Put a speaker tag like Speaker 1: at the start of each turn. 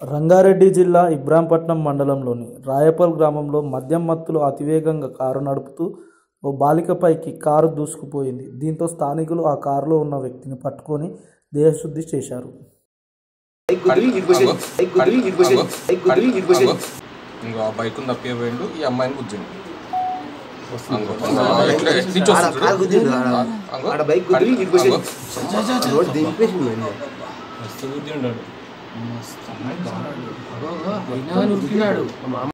Speaker 1: రంగారెడ్డి జిల్లా ఇబ్రాంపట్నం మండలంలోని రాయపల్ గ్రామంలో మద్యం మత్తులో అతివేగంగా కారు నడుపుతూ ఓ బాలికపైకి కారు దూసుకుపోయింది దీంతో స్థానికులు ఆ కారులో ఉన్న వ్యక్తిని పట్టుకొని దేహశుద్ధి చేశారు
Speaker 2: ఇంకో ఆ బైక్ తప్పే పోయిండు ఈ అమ్మాయిని గుద్దిండు అంగో, అంగో, ఇట్లా ఎట్లా నుంచి వస్తుంది చూడు.
Speaker 3: కారు గుద్దిండు ఆడ.
Speaker 2: అంగో,
Speaker 3: ఆడ బైక్
Speaker 2: కడి-
Speaker 3: గుద్ది ఇటు పోయిండు.
Speaker 2: అంగో.
Speaker 3: రోడ్ దింపేసిండు వాడిని.
Speaker 4: అయినా ఉరికినాడు మా మామ